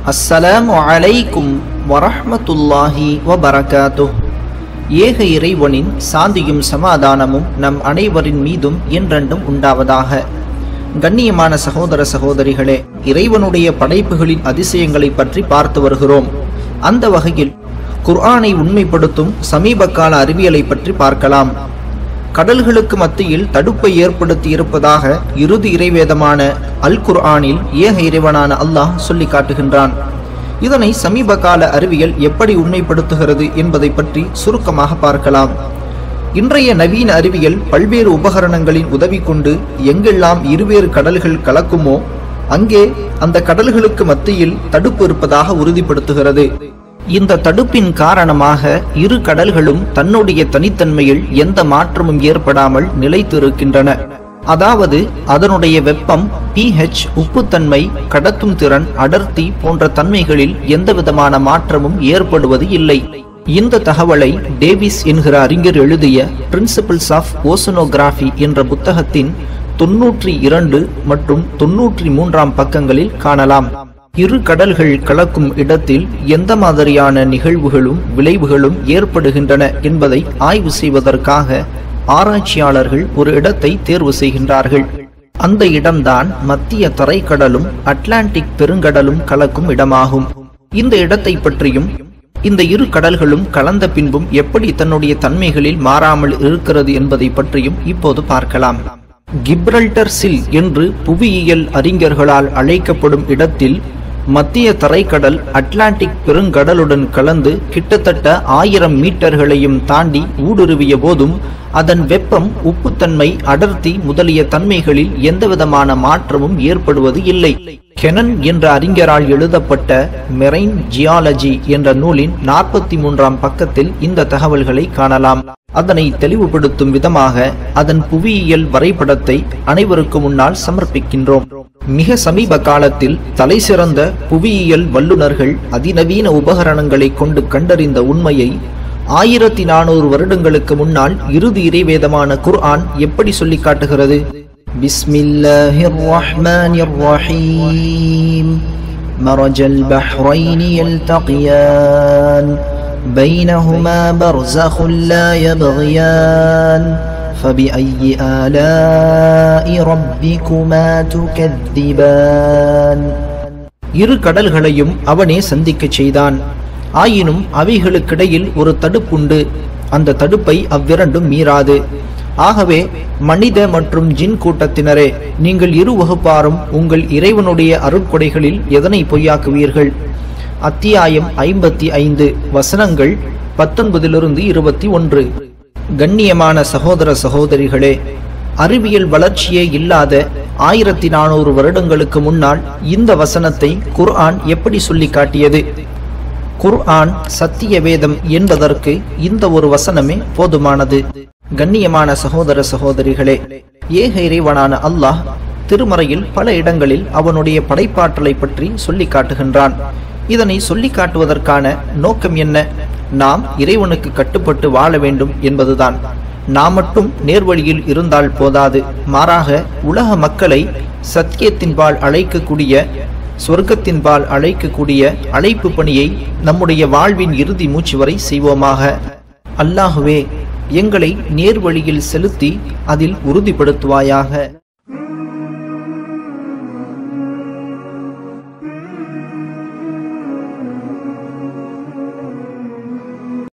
அஸ்ஸலாமு அலைக்கும் வரஹ்மத்துல்லாஹி வபரகாத்துஹ் ஏக இறைவனின் சாந்தியும் சமாதானமும் நம் அனைவரின் மீதும் என்றென்றும் உண்டாவதாக கண்ணியமான சகோதர சகோதரிகளே இறைவனுடைய படைப்புகளின் அதிசயங்களை பற்றி பார்த்து வருகிறோம் அந்த வகையில் குர்ஆனை உண்மைப்படுத்தும் சமீப கால அறிவியலை பற்றி பார்க்கலாம் கடல்களுக்கு மத்தியில் தடுப்பை ஏற்படுத்தி இருப்பதாக இறுதி இறைவேதமான அல் குர்ஆனில் ஏக இறைவனான அல்லாஹ் சொல்லி காட்டுகின்றான் இதனை சமீப கால அறிவியல் எப்படி உண்மைப்படுத்துகிறது என்பதை பற்றி சுருக்கமாக பார்க்கலாம் இன்றைய நவீன அறிவியல் பல்வேறு உபகரணங்களின் உதவி கொண்டு எங்கெல்லாம் இருவேறு கடல்கள் கலக்குமோ அங்கே அந்த கடல்களுக்கு மத்தியில் தடுப்பு இருப்பதாக உறுதிப்படுத்துகிறது இந்த தடுப்பின் காரணமாக இரு கடல்களும் தன்னுடைய தனித்தன்மையில் எந்த மாற்றமும் ஏற்படாமல் நிலைத்திருக்கின்றன அதாவது அதனுடைய வெப்பம் pH உப்புத்தன்மை கடத்தும் திறன் அடர்த்தி போன்ற தன்மைகளில் எந்தவிதமான மாற்றமும் ஏற்படுவது இல்லை இந்த தகவலை டேவிஸ் என்கிற அறிஞர் எழுதிய பிரின்சிபிள்ஸ் ஆஃப் ஓசனோகிராஃபி என்ற புத்தகத்தின் தொன்னூற்றி இரண்டு மற்றும் தொன்னூற்றி மூன்றாம் பக்கங்களில் காணலாம் இரு கடல்கள் கலக்கும் இடத்தில் எந்த மாதிரியான நிகழ்வுகளும் விளைவுகளும் ஏற்படுகின்றன என்பதை ஆய்வு செய்வதற்காக ஆராய்ச்சியாளர்கள் ஒரு இடத்தை தேர்வு செய்கின்றார்கள் அந்த இடம்தான் மத்திய தரைக்கடலும் அட்லாண்டிக் பெருங்கடலும் கலக்கும் இடமாகும் இந்த இடத்தை பற்றியும் இந்த இரு கடல்களும் கலந்த பின்பும் எப்படி தன்னுடைய தன்மைகளில் மாறாமல் இருக்கிறது என்பதை பற்றியும் இப்போது பார்க்கலாம் கிப்ரல்டர் சில் என்று புவியியல் அறிஞர்களால் அழைக்கப்படும் இடத்தில் மத்திய தரைக்கடல் அட்லாண்டிக் பெருங்கடலுடன் கலந்து கிட்டத்தட்ட ஆயிரம் மீட்டர்களையும் தாண்டி ஊடுருவிய போதும் அதன் வெப்பம் உப்புத்தன்மை அடர்த்தி முதலிய தன்மைகளில் எந்தவிதமான மாற்றமும் ஏற்படுவது இல்லை கெனன் என்ற அறிஞரால் எழுதப்பட்ட மெரைன் ஜியாலஜி என்ற நூலின் நாற்பத்தி மூன்றாம் பக்கத்தில் இந்த தகவல்களை காணலாம் அதனை தெளிவுபடுத்தும் விதமாக அதன் புவியியல் வரைபடத்தை அனைவருக்கு முன்னால் சமர்ப்பிக்கின்றோம் மிக சமீப காலத்தில் தலைசிறந்த புவியியல் வல்லுநர்கள் அதிநவீன உபகரணங்களை கொண்டு கண்டறிந்த உண்மையை ஆயிரத்தி நானூறு வருடங்களுக்கு முன்னால் இறுதி இறைவேதமான குர்ஆன் எப்படி சொல்லி காட்டுகிறது பிஸ்மில்லாஹிர் ரஹ்மானிர் ரஹீம் مرج البحرين يلتقيان بينهما برزخ لا يبغيان فبأي آلاء ربكما تكذبان இரு கடல்களையும் அவனே சந்திக்கச் செய்தான் ஆயினும் அவைகளுக்கிடையில் ஒரு தடுப்புண்டு அந்த தடுப்பை அவ்விரண்டும் மீறாது ஆகவே மனித மற்றும் ஜின் கூட்டத்தினரே நீங்கள் இரு வகுப்பாரும் உங்கள் இறைவனுடைய அருட்கொடைகளில் எதனை பொய்யாக்குவீர்கள் அத்தியாயம் ஐம்பத்தி ஐந்து வசனங்கள் பத்தொன்பதிலிருந்து இருபத்தி ஒன்று கண்ணியமான சகோதர சகோதரிகளே அறிவியல் வளர்ச்சியே இல்லாத ஆயிரத்தி நானூறு வருடங்களுக்கு முன்னால் இந்த வசனத்தை குர்ஆன் எப்படி சொல்லி காட்டியது குர்ஆன் சத்திய வேதம் என்பதற்கு இந்த ஒரு வசனமே போதுமானது கண்ணியமான சகோதர சகோதரிகளே ஏக இறைவனான அல்லாஹ் திருமறையில் பல இடங்களில் அவனுடைய படைப்பாற்றலை பற்றி சொல்லி காட்டுகின்றான் இதனை சொல்லி காட்டுவதற்கான நோக்கம் என்ன நாம் இறைவனுக்கு கட்டுப்பட்டு வாழ வேண்டும் என்பதுதான் நாம் மட்டும் நேர்வழியில் இருந்தால் போதாது மாறாக உலக மக்களை சத்தியத்தின்பால் அழைக்கக்கூடிய சொர்க்கத்தின்பால் அழைக்கக்கூடிய அழைப்பு பணியை நம்முடைய வாழ்வின் இறுதி மூச்சு வரை செய்வோமாக அல்லாஹுவே எங்களை நேர்வழியில் செலுத்தி அதில் உறுதிப்படுத்துவாயாக